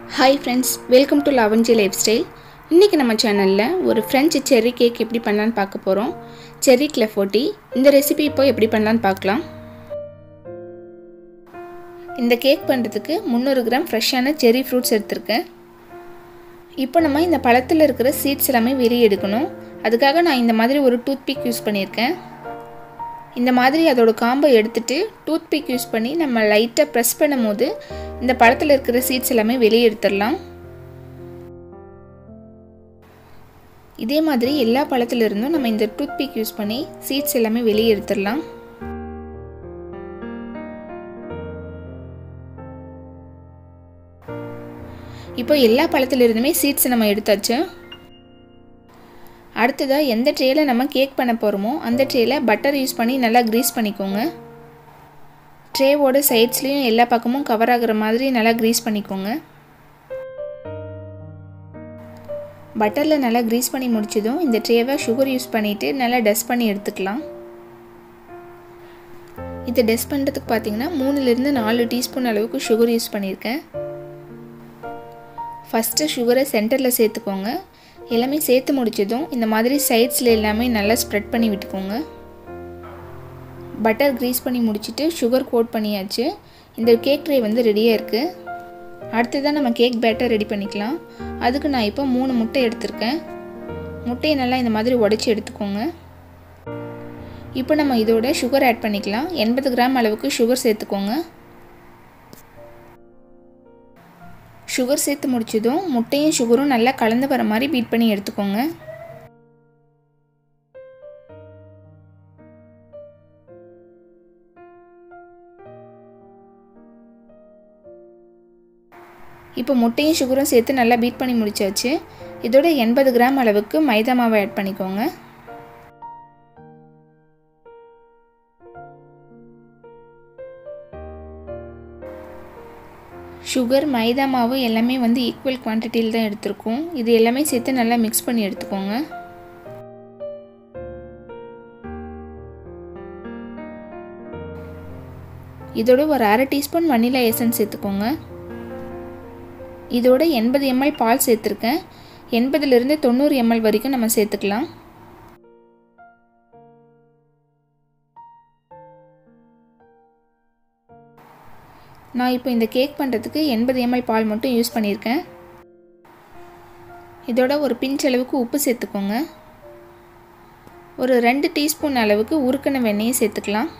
hi friends welcome to Lavanji lifestyle இன்றைக்கி நம்ம சேனலில் ஒரு ஃப்ரெஞ்சு செர்ரி கேக் எப்படி பண்ணலான்னு பார்க்க போகிறோம் செர்ரி கிளஃபோட்டி இந்த ரெசிபி இப்போ எப்படி பண்ணலான்னு பார்க்கலாம் இந்த கேக் பண்ணுறதுக்கு முந்நூறு கிராம் ஃப்ரெஷ்ஷான செர்ரி ஃப்ரூட்ஸ் எடுத்திருக்கேன் இப்போ நம்ம இந்த பழத்தில் இருக்கிற சீட்ஸ் எல்லாமே வெளியே எடுக்கணும் அதுக்காக நான் இந்த மாதிரி ஒரு டூத் பிக் யூஸ் பண்ணியிருக்கேன் இந்த மாதிரி அதோட காம்பை எடுத்துட்டு டூத் பிக் யூஸ் பண்ணி நம்ம லைட்டாக ப்ரெஸ் பண்ணும் போது இந்த பழத்தில் இருக்கிற சீட்ஸ் எல்லாமே வெளியே எடுத்துடலாம் இதே மாதிரி எல்லா பழத்துலேருந்தும் நம்ம இந்த டூத் பிக் யூஸ் பண்ணி சீட்ஸ் எல்லாமே வெளியே எடுத்துடலாம் இப்போ எல்லா பழத்துலேருந்துமே சீட்ஸ் நம்ம எடுத்தாச்சு அடுத்ததாக எந்த ட்ரேயில் நம்ம கேக் பண்ண போகிறோமோ அந்த ட்ரேயில் பட்டர் யூஸ் பண்ணி நல்லா க்ரீஸ் பண்ணிக்கோங்க ட்ரேவோட சைட்ஸ்லேயும் எல்லா பக்கமும் கவர் ஆகிற மாதிரி நல்லா க்ரீஸ் பண்ணிக்கோங்க பட்டரில் நல்லா க்ரீஸ் பண்ணி முடிச்சதும் இந்த ட்ரேவை சுகர் யூஸ் பண்ணிவிட்டு நல்லா டஸ்ட் பண்ணி எடுத்துக்கலாம் இது டஸ்ட் பண்ணுறதுக்கு பார்த்தீங்கன்னா மூணுலேருந்து நாலு டீஸ்பூன் அளவுக்கு சுகர் யூஸ் பண்ணியிருக்கேன் ஃபஸ்ட்டு சுகரை சென்டரில் சேர்த்துக்கோங்க எல்லாமே சேர்த்து முடிச்சதும் இந்த மாதிரி சைட்ஸில் எல்லாமே நல்லா ஸ்ப்ரெட் பண்ணி விட்டுக்கோங்க பட்டர் க்ரீஸ் பண்ணி முடிச்சுட்டு சுகர் கோட் பண்ணியாச்சு இந்த கேக் ட்ரே வந்து ரெடியாக இருக்குது அடுத்ததான் நம்ம கேக் பேட்டர் ரெடி பண்ணிக்கலாம் அதுக்கு நான் இப்போ மூணு முட்டை எடுத்திருக்கேன் முட்டையை நல்லா இந்த மாதிரி உடச்சி எடுத்துக்கோங்க இப்போ நம்ம இதோட சுகர் ஆட் பண்ணிக்கலாம் எண்பது கிராம் அளவுக்கு சுகர் சேர்த்துக்கோங்க சுகர் சேர்த்து முடிச்சதும் முட்டையும் சுகரும் நல்லா கலந்து வர மாதிரி பீட் பண்ணி எடுத்துக்கோங்க இப்போ முட்டையும் சுகரும் சேர்த்து நல்லா பீட் பண்ணி முடிச்சாச்சு இதோட எண்பது கிராம் அளவுக்கு மைதா மாவை ஆட் பண்ணிக்கோங்க சுகர் மைதா மாவு எல்லாமே வந்து ஈக்குவல் குவான்டிட்டியில் தான் எடுத்திருக்கோம் இது எல்லாமே சேர்த்து நல்லா மிக்ஸ் பண்ணி எடுத்துக்கோங்க இதோட ஒரு அரை டீஸ்பூன் வனிலா எசன்ஸ் சேர்த்துக்கோங்க இதோட எண்பது எம்எல் பால் சேர்த்துருக்கேன் எண்பதுலேருந்து தொண்ணூறு எம்எல் வரைக்கும் நம்ம சேர்த்துக்கலாம் நான் இப்போ இந்த கேக் பண்ணுறதுக்கு எண்பது எம்எல் பால் மட்டும் யூஸ் பண்ணியிருக்கேன் இதோட ஒரு பிஞ்ச் அளவுக்கு உப்பு சேர்த்துக்கோங்க ஒரு ரெண்டு டீஸ்பூன் அளவுக்கு உருக்கின வெண்ணெயை சேர்த்துக்கலாம்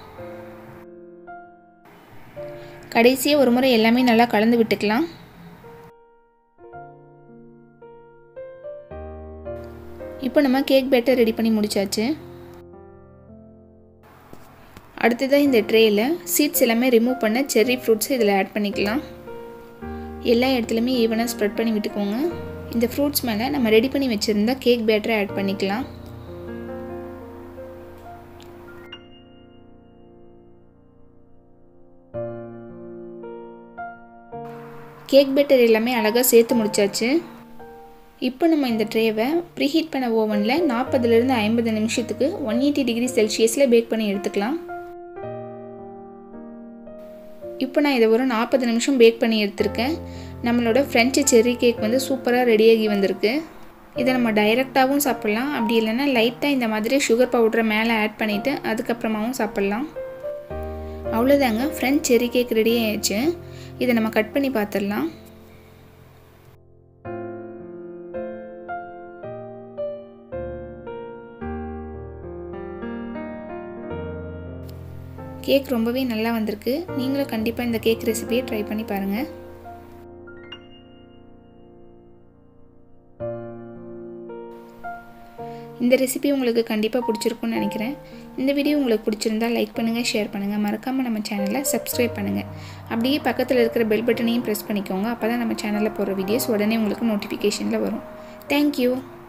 கடைசியாக ஒரு முறை எல்லாமே நல்லா கலந்து விட்டுக்கலாம் இப்போ நம்ம கேக் பேட்டர் ரெடி பண்ணி முடிச்சாச்சு அடுத்ததாக இந்த ட்ரேயில் சீட்ஸ் எல்லாமே ரிமூவ் பண்ண செர்ரி ஃப்ரூட்ஸ் இதில் ஆட் பண்ணிக்கலாம் எல்லா இடத்துலையுமே ஈவனாக ஸ்ப்ரெட் பண்ணி விட்டுக்கோங்க இந்த ஃப்ரூட்ஸ் மேலே நம்ம ரெடி பண்ணி வச்சுருந்தா கேக் பேட்டரை ஆட் பண்ணிக்கலாம் கேக் பேட்டர் எல்லாமே அழகாக சேர்த்து முடிச்சாச்சு இப்போ நம்ம இந்த ட்ரேவை ப்ரீஹீட் பண்ண ஓவனில் நாற்பதுலேருந்து ஐம்பது நிமிஷத்துக்கு ஒன் எயிட்டி டிகிரி செல்சியஸில் பேக் பண்ணி எடுத்துக்கலாம் இப்போ நான் இதை ஒரு நாற்பது நிமிஷம் பேக் பண்ணி எடுத்திருக்கேன் நம்மளோட ஃப்ரெஞ்சு செர்ரி கேக் வந்து சூப்பராக ரெடியாகி வந்திருக்கு இதை நம்ம டைரெக்டாகவும் சாப்பிட்லாம் அப்படி இல்லைன்னா லைட்டாக இந்த மாதிரி சுகர் பவுடரை மேலே ஆட் பண்ணிவிட்டு அதுக்கப்புறமாவும் சாப்பிட்லாம் அவ்வளோதாங்க ஃப்ரெஞ்ச் செர்ரி கேக் ரெடி ஆயிடுச்சு இதை நம்ம கட் பண்ணி பார்த்துடலாம் கேக் ரொம்பவே நல்லா வந்திருக்கு நீங்களும் கண்டிப்பாக இந்த கேக் ரெசிபியை ட்ரை பண்ணி பாருங்கள் இந்த ரெசிபி உங்களுக்கு கண்டிப்பாக பிடிச்சிருக்கும்னு நினைக்கிறேன் இந்த வீடியோ உங்களுக்கு பிடிச்சிருந்தா லைக் பண்ணுங்கள் ஷேர் பண்ணுங்கள் மறக்காமல் நம்ம சேனலை சப்ஸ்கிரைப் பண்ணுங்கள் அப்படியே பக்கத்தில் இருக்கிற பெல் பட்டனையும் ப்ரெஸ் பண்ணிக்கோங்க அப்போ தான் நம்ம சேனலில் போடுற வீடியோஸ் உடனே உங்களுக்கு நோட்டிஃபிகேஷனில் வரும் தேங்க்யூ